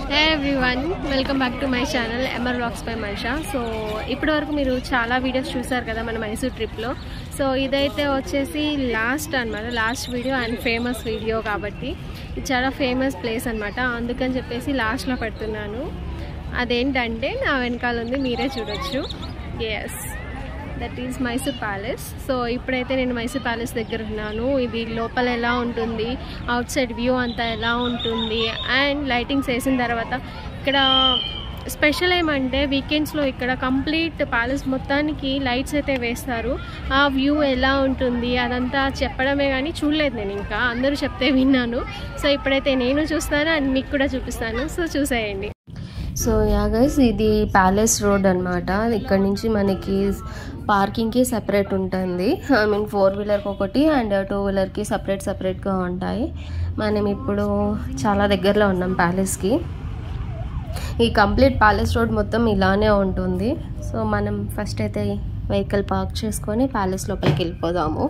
hey everyone welcome back to my channel MR vlogs by Manisha so ఇప్పటి వరకు మీరు చాలా వీడియోస్ చూసారు కదా మన మైసూర్ ట్రిప్లో సో ఇదైతే వచ్చేసి లాస్ట్ అన్నమాట last video and famous video కాబట్టి ఇది చాలా ఫేమస్ ప్లేస్ అన్నమాట అందుకని చెప్పేసి లాస్ట్లో పెడుతున్నాను అదేంటంటే నా వెనకాల ఉంది మీరే చూడొచ్చు yes that is Mysore palace so ఇప్పుడైతే నేను మైసూర్ ప్యాలెస్ దగ్గర ఉన్నాను ఇది లోపల ఎలా ఉంటుంది అవుట్ సైడ్ వ్యూ అంతా ఎలా ఉంటుంది అండ్ లైటింగ్స్ వేసిన తర్వాత ఇక్కడ స్పెషల్ ఏమంటే వీకెండ్స్లో ఇక్కడ కంప్లీట్ ప్యాలెస్ మొత్తానికి లైట్స్ అయితే వేస్తారు ఆ వ్యూ ఎలా ఉంటుంది అదంతా చెప్పడమే కానీ చూడలేదు నేను ఇంకా అందరూ చెప్తే విన్నాను సో ఇప్పుడైతే నేను చూస్తాను అండ్ మీకు కూడా చూపిస్తాను సో చూసేయండి సో యా గైస్ ఇది ప్యాలెస్ రోడ్ అనమాట ఇక్కడ నుంచి మనకి పార్కింగ్కి సపరేట్ ఉంటుంది ఐ మీన్ ఫోర్ వీలర్కి ఒకటి అండ్ టూ వీలర్కి సపరేట్ సపరేట్గా ఉంటాయి మనం ఇప్పుడు చాలా దగ్గరలో ఉన్నాం ప్యాలెస్కి ఈ కంప్లీట్ ప్యాలెస్ రోడ్ మొత్తం ఇలానే ఉంటుంది సో మనం ఫస్ట్ అయితే వెహికల్ పార్క్ చేసుకొని ప్యాలెస్ లోపలికి వెళ్ళిపోదాము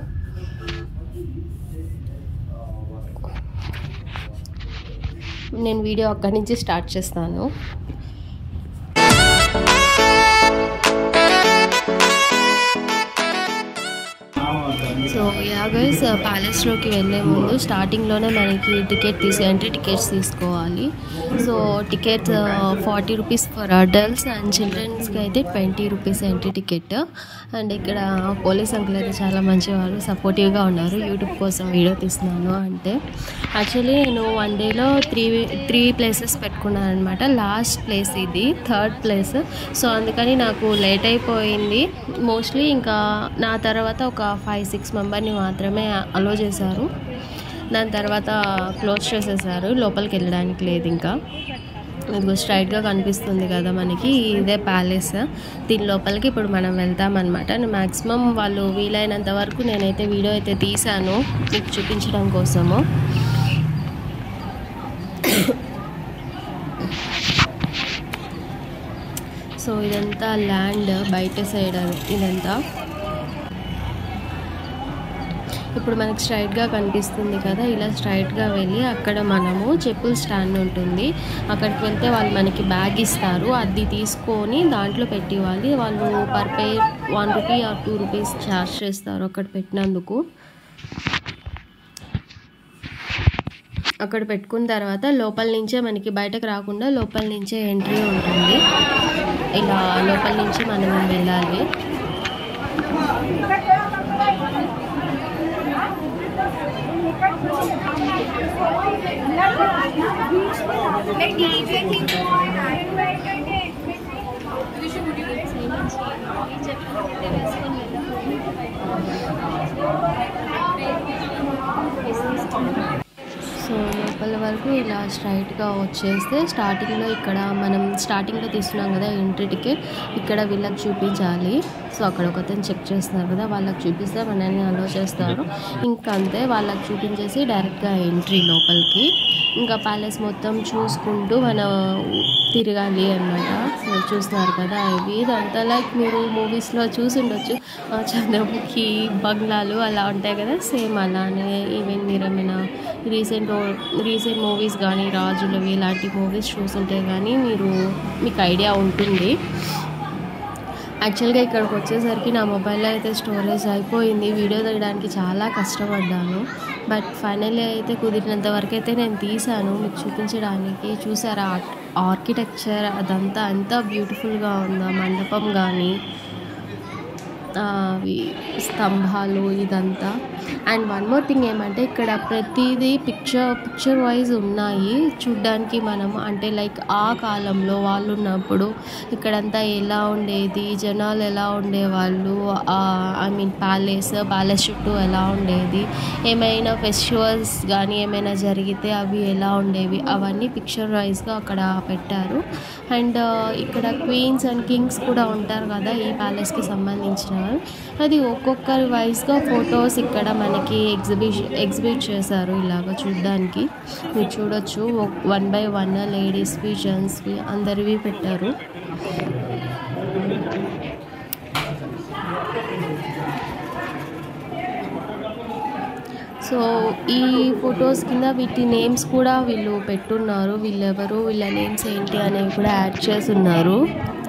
నేను వీడియో అక్కడి నుంచి స్టార్ట్ చేస్తాను సో యా గైస్ ప్యాలెస్లోకి వెళ్ళే ముందు స్టార్టింగ్లోనే మనకి టికెట్ తీసి ఎంట్రీ టికెట్స్ తీసుకోవాలి so ticket forty rupees for adults and చిల్డ్రన్స్కి అయితే twenty rupees entry ticket and ఇక్కడ పోలీస్ అంకుల్ అయితే చాలా మంచివారు సపోర్టివ్గా ఉన్నారు యూట్యూబ్ కోసం వీడియో తీస్తున్నాను అంటే యాక్చువల్లీ నేను వన్ డేలో త్రీ త్రీ ప్లేసెస్ పెట్టుకున్నాను అనమాట లాస్ట్ ప్లేస్ ఇది థర్డ్ ప్లేస్ సో అందుకని నాకు లేట్ అయిపోయింది మోస్ట్లీ ఇంకా నా తర్వాత ఒక ఫైవ్ సిక్స్ మెంబర్ని మాత్రమే అలో చేశారు దాని తర్వాత క్లోజ్ చేసేసారు లోపలికి వెళ్ళడానికి లేదు ఇంకా ఇదిగో స్ట్రైట్గా కనిపిస్తుంది కదా మనకి ఇదే ప్యాలెస్ దీని లోపలికి ఇప్పుడు మనం వెళ్తామన్నమాట మ్యాక్సిమం వాళ్ళు వీలైనంత వరకు నేనైతే వీడియో అయితే తీశాను మీకు చూపించడం కోసము సో ఇదంతా ల్యాండ్ బయట సైడ్ ఇదంతా ఇప్పుడు మనకి స్ట్రైట్గా కనిపిస్తుంది కదా ఇలా స్ట్రైట్గా వెళ్ళి అక్కడ మనము చెప్పుల స్టాండ్ ఉంటుంది అక్కడికి వెళ్తే వాళ్ళు మనకి బ్యాగ్ ఇస్తారు అది తీసుకొని దాంట్లో పెట్టివ్వాలి వాళ్ళు per pair one rupee or two rupees charge చేస్తారు అక్కడ పెట్టినందుకు అక్కడ పెట్టుకున్న తర్వాత లోపల నుంచే మనకి బయటకు రాకుండా లోపల నుంచే ఎంట్రీ ఉంటుంది ఇలా లోపల నుంచి మనం వెళ్ళాలి సో లోపల వరకు ఇలా స్ట్రైట్గా వచ్చేస్తే స్టార్టింగ్లో ఇక్కడ మనం స్టార్టింగ్లో తీసుకున్నాం కదా ఎంట్రీ టికెట్ ఇక్కడ వీళ్ళకి చూపించాలి సో అక్కడ ఒకతను చెక్ చేస్తున్నారు కదా వాళ్ళకి చూపిస్తే మనల్ని అలో చేస్తారు ఇంకా అంతే వాళ్ళకి చూపించేసి డైరెక్ట్గా ఎంట్రీ లోపలికి ఇంకా ప్యాలెస్ మొత్తం చూసుకుంటూ మనం తిరగాలి అనమాట సో చూస్తున్నారు కదా ఇవి ఇదంతా లైక్ మీరు మూవీస్లో చూసి ఉండొచ్చు చంద్రముఖి బంగ్లాలు అలా ఉంటాయి కదా సేమ్ అలానే ఈవెన్ మీరు ఏమైనా రీసెంట్ రీసెంట్ మూవీస్ కానీ రాజులవి ఇలాంటి మూవీస్ చూసుంటే కానీ మీరు మీకు ఐడియా ఉంటుంది యాక్చువల్గా ఇక్కడికి వచ్చేసరికి నా మొబైల్లో అయితే స్టోరేజ్ అయిపోయింది వీడియో తీయడానికి చాలా కష్టపడ్డాను బట్ ఫైనల్లీ అయితే కుదిరినంత వరకు అయితే నేను తీసాను మీకు చూపించడానికి చూసారా ఆర్కిటెక్చర్ అదంతా ఎంత బ్యూటిఫుల్గా ఉందో మండపం కానీ అవి స్తంభాలు ఇదంతా అండ్ వన్ మోర్ థింగ్ ఏమంటే ఇక్కడ ప్రతిదీ పిక్చర్ పిక్చర్ వైజ్ ఉన్నాయి చూడ్డానికి మనం అంటే లైక్ ఆ కాలంలో వాళ్ళు ఉన్నప్పుడు ఇక్కడంతా ఎలా ఉండేది జనాలు ఎలా ఉండేవాళ్ళు ఐ మీన్ ప్యాలెస్ ప్యాలెస్ చుట్టూ ఎలా ఉండేది ఏమైనా ఫెస్టివల్స్ కానీ ఏమైనా జరిగితే అవి ఎలా ఉండేవి అవన్నీ పిక్చర్ వైజ్గా అక్కడ పెట్టారు అండ్ ఇక్కడ క్వీన్స్ అండ్ కింగ్స్ కూడా ఉంటారు కదా ఈ ప్యాలెస్కి సంబంధించిన అది ఒక్కొక్కరి వైజ్గా ఫొటోస్ ఇక్కడ మనకి ఎగ్జిబిషన్ ఎగ్జిబిట్ చేశారు ఇలాగ చూడ్డానికి మీరు చూడొచ్చు వన్ బై వన్ లేడీస్వి జెంట్స్వి అందరివి పెట్టారు సో ఈ ఫొటోస్ కింద వీటి నేమ్స్ కూడా వీళ్ళు పెట్టున్నారు వీళ్ళెవరు వీళ్ళ నేమ్స్ ఏంటి అనేవి కూడా యాడ్ చేసి ఉన్నారు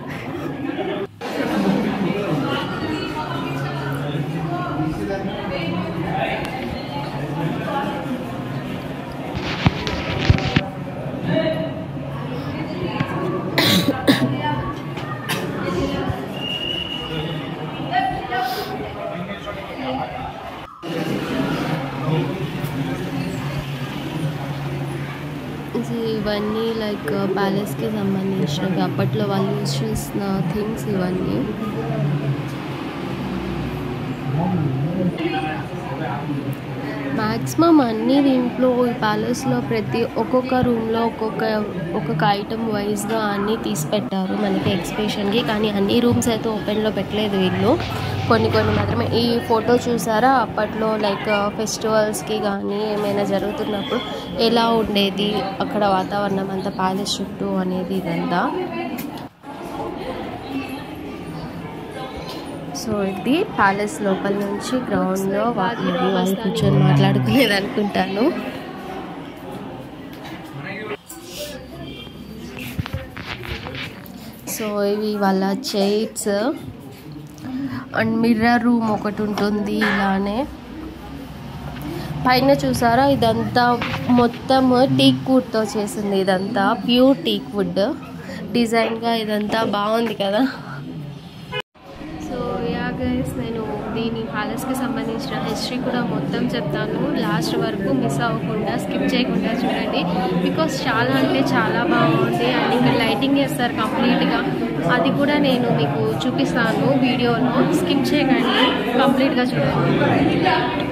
ఇది ఇవన్నీ లైక్ ప్యాలెస్కి సంబంధించినవి అప్పట్లో వాళ్ళు యూజ్ చేసిన థింగ్స్ ఇవన్నీ మ్యాక్సిమం అన్ని దీంట్లో ఈ ప్యాలెస్లో ప్రతి ఒక్కొక్క రూమ్లో ఒక్కొక్క ఒక్కొక్క ఐటమ్ వైజ్గా అన్నీ తీసి పెట్టారు మనకి ఎక్స్బిషన్కి కానీ అన్ని రూమ్స్ అయితే ఓపెన్లో పెట్టలేదు వీళ్ళు కొన్ని కొన్ని మాత్రమే ఈ ఫోటో చూసారా అప్పట్లో లైక్ ఫెస్టివల్స్కి కానీ ఏమైనా జరుగుతున్నప్పుడు ఎలా ఉండేది అక్కడ వాతావరణం అంతా ప్యాలెస్ చుట్టూ అనేది ఇదంతా సో ఇది ప్యాలెస్ లోపల నుంచి గ్రౌండ్లో వాళ్ళు వాళ్ళు కూర్చొని మాట్లాడుకునేది అనుకుంటాను సో ఇవి వాళ్ళ చైర్స్ అండ్ మిర్రర్ రూమ్ ఒకటి ఉంటుంది ఇలానే పైన చూసారా ఇదంతా మొత్తం టీక్ వుడ్తో చేసింది ఇదంతా ప్యూర్ టీక్ వుడ్ డిజైన్గా ఇదంతా బాగుంది కదా సో యా గైస్ నేను దీని ప్యాలెస్కి సంబంధించిన హిస్టరీ కూడా మొత్తం చెప్తాను లాస్ట్ వరకు మిస్ అవ్వకుండా స్కిప్ చేయకుండా చూడండి బికాస్ చాలా అంటే చాలా బాగుంది అండ్ ఇక్కడ లైటింగ్ చేస్తారు కంప్లీట్గా అది కూడా నేను మీకు చూపిస్తాను వీడియోలో స్కిప్ చేయకండి కంప్లీట్గా చూడండి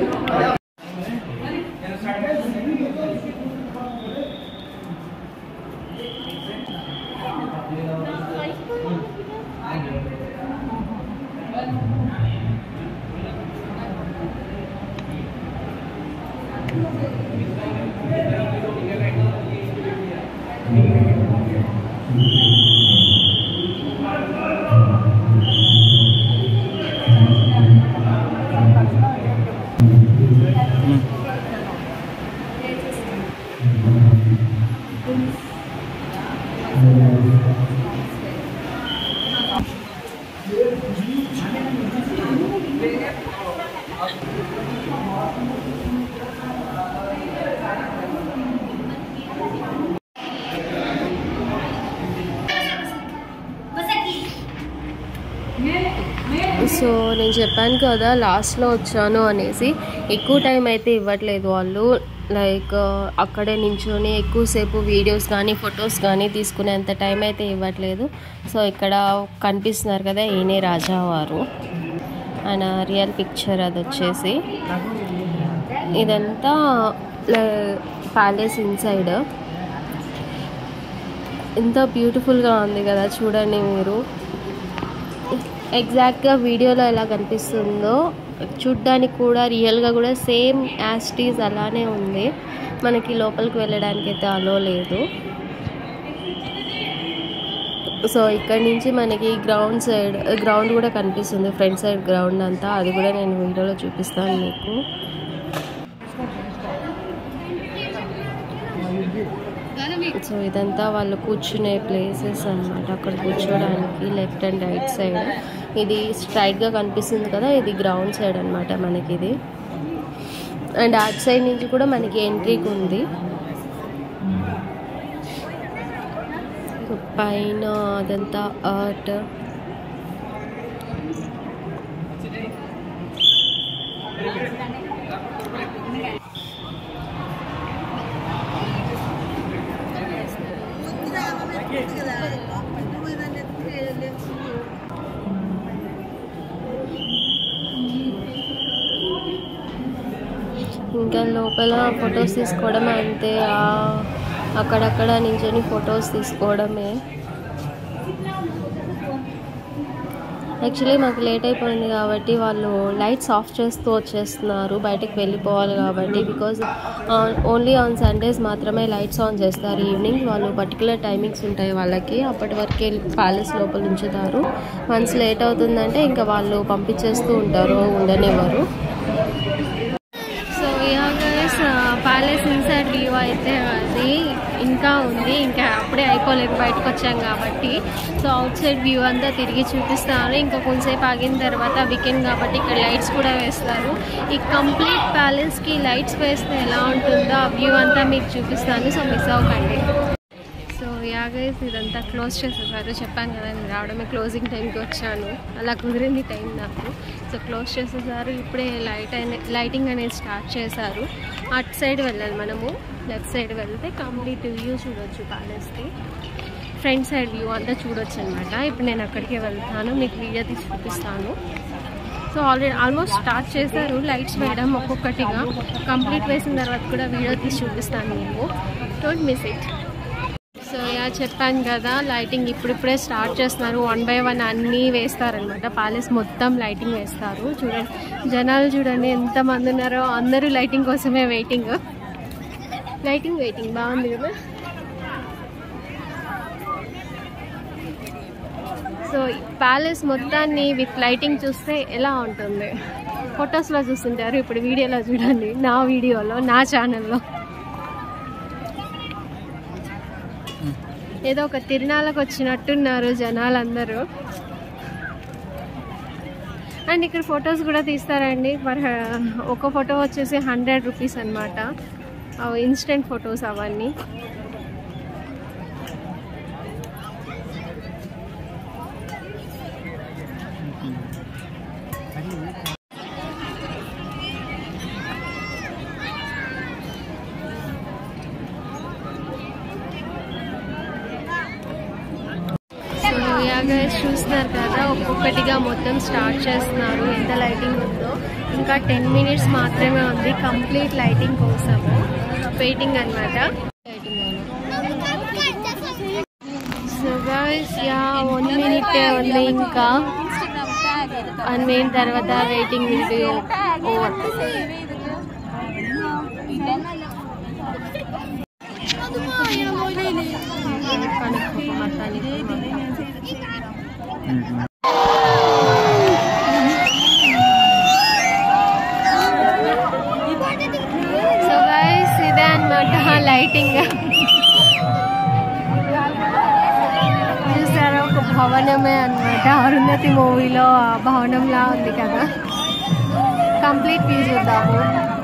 సో నేను చెప్పాను కదా లాస్ట్లో వచ్చాను అనేసి ఎక్కువ టైం అయితే ఇవ్వట్లేదు వాళ్ళు లైక్ అక్కడే నించొని ఎక్కువసేపు వీడియోస్ కానీ ఫొటోస్ కానీ తీసుకునేంత టైం అయితే ఇవ్వట్లేదు సో ఇక్కడ కనిపిస్తున్నారు కదా ఈయనే రాజావారు ఆయన రియల్ పిక్చర్ అది వచ్చేసి ఇదంతా ప్యాలెస్ ఇన్సైడ్ ఎంత బ్యూటిఫుల్గా ఉంది కదా చూడండి మీరు ఎగ్జాక్ట్గా వీడియోలో ఎలా కనిపిస్తుందో చూడ్డానికి కూడా రియల్గా కూడా సేమ్ యాస్టీస్ అలానే ఉంది మనకి లోపలికి వెళ్ళడానికి అయితే అలో లేదు సో ఇక్కడ నుంచి మనకి గ్రౌండ్ సైడ్ గ్రౌండ్ కూడా కనిపిస్తుంది ఫ్రంట్ సైడ్ గ్రౌండ్ అంతా అది కూడా నేను వీడియోలో చూపిస్తాను మీకు సో ఇదంతా వాళ్ళు కూర్చునే ప్లేసెస్ అన్నమాట అక్కడ కూర్చోడానికి లెఫ్ట్ అండ్ రైట్ సైడ్ ఇది స్ట్రైట్గా కనిపిస్తుంది కదా ఇది గ్రౌండ్ సైడ్ అన్నమాట మనకి ఇది అండ్ అటు సైడ్ నుంచి కూడా మనకి ఎంట్రీకి ఉంది పైన అదంతా ఆర్ట్ ఇంకా లోపల ఫొటోస్ తీసుకోవడం అంతే ఆ- అక్కడక్కడ నించొని ఫొటోస్ తీసుకోవడమే యాక్చువల్లీ మాకు లేట్ అయిపోయింది కాబట్టి వాళ్ళు లైట్స్ ఆఫ్ చేస్తూ వచ్చేస్తున్నారు బయటకు వెళ్ళిపోవాలి కాబట్టి బికాజ్ ఓన్లీ ఆన్ సండేస్ మాత్రమే లైట్స్ ఆన్ చేస్తారు ఈవినింగ్ వాళ్ళు పర్టికులర్ టైమింగ్స్ ఉంటాయి వాళ్ళకి అప్పటి వరకే ప్యాలెస్ లోపల ఉంచుతారు వన్స్ లేట్ అవుతుందంటే ఇంకా వాళ్ళు పంపించేస్తూ ఉంటారు ఉండనివ్వరు సో ఇలాగ ఇంకా ఉంది ఇంకా అప్పుడే అయిపోలేదు బయటకు వచ్చాం కాబట్టి సో అవుట్ సైడ్ వ్యూ అంతా తిరిగి చూపిస్తాను ఇంకా కొంతసేపు ఆగిన తర్వాత వీకెండ్ కాబట్టి ఇక్కడ లైట్స్ కూడా వేస్తారు ఈ కంప్లీట్ ప్యాలెస్కి లైట్స్ వేస్తే ఎలా ఉంటుందో ఆ వ్యూ అంతా మీకు చూపిస్తాను సో మిస్ అవ్వకండి సో యాగైస్ ఇదంతా క్లోజ్ చేసేసారు చెప్పాను కదా నేను రావడమే క్లోజింగ్ టైంకి వచ్చాను అలా కుదిరింది టైం నాకు సో క్లోజ్ చేసేసారు ఇప్పుడే లైట్ అనే లైటింగ్ అనేది స్టార్ట్ చేశారు అటు సైడ్ వెళ్ళాలి మనము లెఫ్ట్ సైడ్ వెళ్తే కంప్లీట్ వ్యూ చూడొచ్చు ప్యాలెస్కి ఫ్రంట్ సైడ్ వ్యూ అంతా చూడొచ్చు అనమాట ఇప్పుడు నేను అక్కడికి వెళ్తాను మీకు వీడియో తీసి చూపిస్తాను సో ఆల్రెడీ ఆల్మోస్ట్ స్టార్ట్ చేశారు లైట్స్ వేయడం ఒక్కొక్కటిగా కంప్లీట్ వేసిన తర్వాత కూడా వీడియో తీసి చూపిస్తాను మీకు don't miss it so ya చెప్పాను కదా లైటింగ్ ఇప్పుడిప్పుడే స్టార్ట్ చేస్తున్నారు వన్ బై వన్ అన్నీ వేస్తారనమాట ప్యాలెస్ మొత్తం లైటింగ్ వేస్తారు చూడండి జనాలు చూడండి ఎంతమంది ఉన్నారో అందరూ లైటింగ్ కోసమే వెయిటింగ్ లైటింగ్ వెయిటింగ్ బాగుంది కదా సో ప్యాలెస్ మొత్తాన్ని విత్ లైటింగ్ చూస్తే ఎలా ఉంటుంది ఫొటోస్లో చూస్తుంటారు ఇప్పుడు వీడియోలో చూడండి నా వీడియోలో నా ఛానల్లో ఏదో ఒక తిరునాళ్ళకు వచ్చినట్టున్నారు జనాలందరూ అండ్ ఇక్కడ ఫొటోస్ కూడా తీస్తారండి మరి ఒక ఫోటో వచ్చేసి హండ్రెడ్ రూపీస్ అనమాట ఇన్స్టెంట్ ఫొటోస్ అవన్నీ సో యాగా చూస్తున్నారు కదా ఒక్కొక్కటిగా మొత్తం స్టార్ట్ చేస్తున్నారు ఎంత లైటింగ్ ఉందో ఇంకా టెన్ మినిట్స్ మాత్రమే ఉంది కంప్లీట్ లైటింగ్ కోసము వెయిటింగ్ అనమాట so guys ya one minute ఉంది ఇంకా వన్ మినిట్ తర్వాత waiting will be over so guys ఇదే అనమాట లైటింగ్ చూసారా ఒక భవనమే అనమాట అరుంధతి మూవీలో ఆ భవనంలా ఉంది కదా కంప్లీట్ వ్యూ చూద్దాము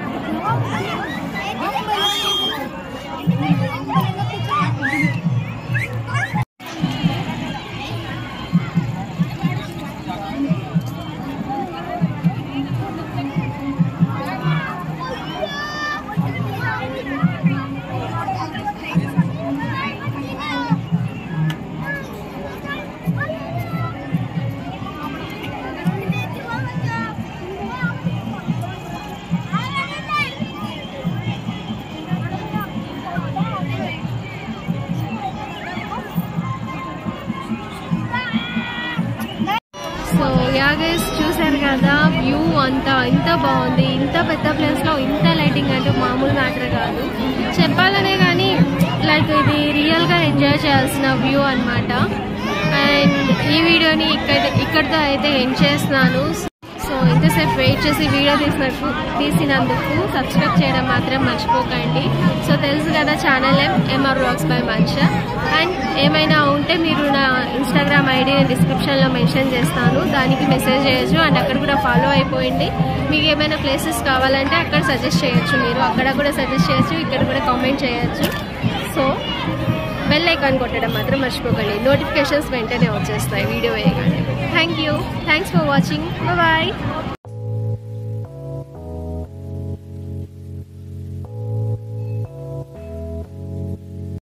సో యాగేస్ చూసారు కదా వ్యూ అంతా ఇంత బాగుంది ఇంత పెద్ద ప్లేస్లో ఇంత లైటింగ్ అంటే మామూలు మ్యాటర్ కాదు చెప్పాలనే కానీ లైక్ ఇది రియల్గా ఎంజాయ్ చేయాల్సిన వ్యూ అన్నమాట అండ్ ఈ వీడియోని ఇక్కడ ఇక్కడితో అయితే ఎండ్ చేస్తున్నాను సో ఇంతసేపు వెయిట్ చేసి వీడియో తీసినట్టు తీసినందుకు సబ్స్క్రైబ్ చేయడం మాత్రం మర్చిపోకండి సో తెలుసు కదా ఛానల్ ఏం MR vlogs by Manisha and ఏమైనా ఉంటే మీరు నా ఇన్స్టాగ్రామ్ ఐడి నేను డిస్క్రిప్షన్లో మెన్షన్ చేస్తాను దానికి మెసేజ్ చేయొచ్చు అండ్ అక్కడ కూడా ఫాలో అయిపోయింది మీకు ఏమైనా ప్లేసెస్ కావాలంటే అక్కడ సజెస్ట్ చేయొచ్చు మీరు అక్కడ కూడా సజెస్ట్ చేయొచ్చు ఇక్కడ కూడా కామెంట్ చేయొచ్చు సో బెల్ ఐకాన్ కొట్టడం మాత్రం మర్చిపోకండి నోటిఫికేషన్స్ వెంటనే వచ్చేస్తాయి వీడియో వేయగానే thank you thanks for watching bye